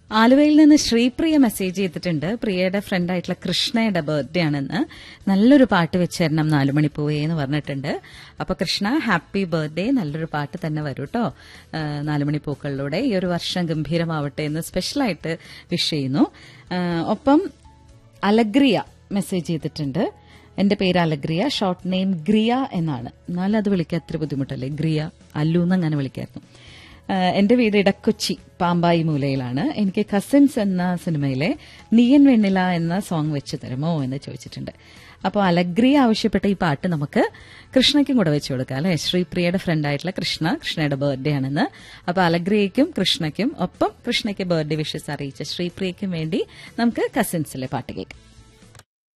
ആലുവയിൽ നിന്ന് ശ്രീപ്രിയ മെസ്സേജ് ചെയ്തിട്ടുണ്ട് പ്രിയയുടെ ഫ്രണ്ട് ആയിട്ടുള്ള കൃഷ്ണയുടെ ബർത്ത്ഡേ ആണെന്ന് നല്ലൊരു പാട്ട് വെച്ച് തരണം നാലുമണി പോവേ എന്ന് പറഞ്ഞിട്ടുണ്ട് അപ്പൊ കൃഷ്ണ ഹാപ്പി ബർത്ത്ഡേ നല്ലൊരു പാട്ട് തന്നെ വരൂ കേട്ടോ നാലുമണി പൂക്കളിലൂടെ ഈ ഒരു വർഷം ഗംഭീരമാവട്ടെ എന്ന് സ്പെഷ്യലായിട്ട് വിഷ് ചെയ്യുന്നു ആ, ഒപ്പം അലഗ്രിയ മെസ്സേജ് ചെയ്തിട്ടുണ്ട് എന്റെ പേര് അലഗ്രിയ ഷോർട്ട് നെയിം ഗ്രിയ എന്നാണ് എന്നാലും അത് വിളിക്കാൻ അത്ര ബുദ്ധിമുട്ടല്ലേ ഗ്രിയ അല്ലു എന്നങ്ങനെ വിളിക്കായിരുന്നു ആഹ് എന്റെ വീട് ഇടക്കൊച്ചി പാമ്പായി മൂലയിലാണ് എനിക്ക് കസിൻസ് എന്ന സിനിമയിലെ നീയൻ വെണ്ണില എന്ന സോങ് വെച്ച് തരുമോ എന്ന് ചോദിച്ചിട്ടുണ്ട് അപ്പോൾ അലഗ്രി ആവശ്യപ്പെട്ട ഈ പാട്ട് നമുക്ക് കൃഷ്ണയ്ക്കും കൂടെ വെച്ച് കൊടുക്കാം അല്ലെ ശ്രീപ്രിയയുടെ ഫ്രണ്ട് ആയിട്ടുള്ള കൃഷ്ണ കൃഷ്ണയുടെ ബർത്ത്ഡേ ആണെന്ന് അപ്പോൾ അലഗ്രിയയ്ക്കും കൃഷ്ണയ്ക്കും ഒപ്പം കൃഷ്ണയ്ക്ക് ബർത്ത്ഡേ വിഷസ് അറിയിച്ച ശ്രീപ്രിയയ്ക്കും വേണ്ടി നമുക്ക് കസിൻസിലെ പാട്ട് കേൾക്കാം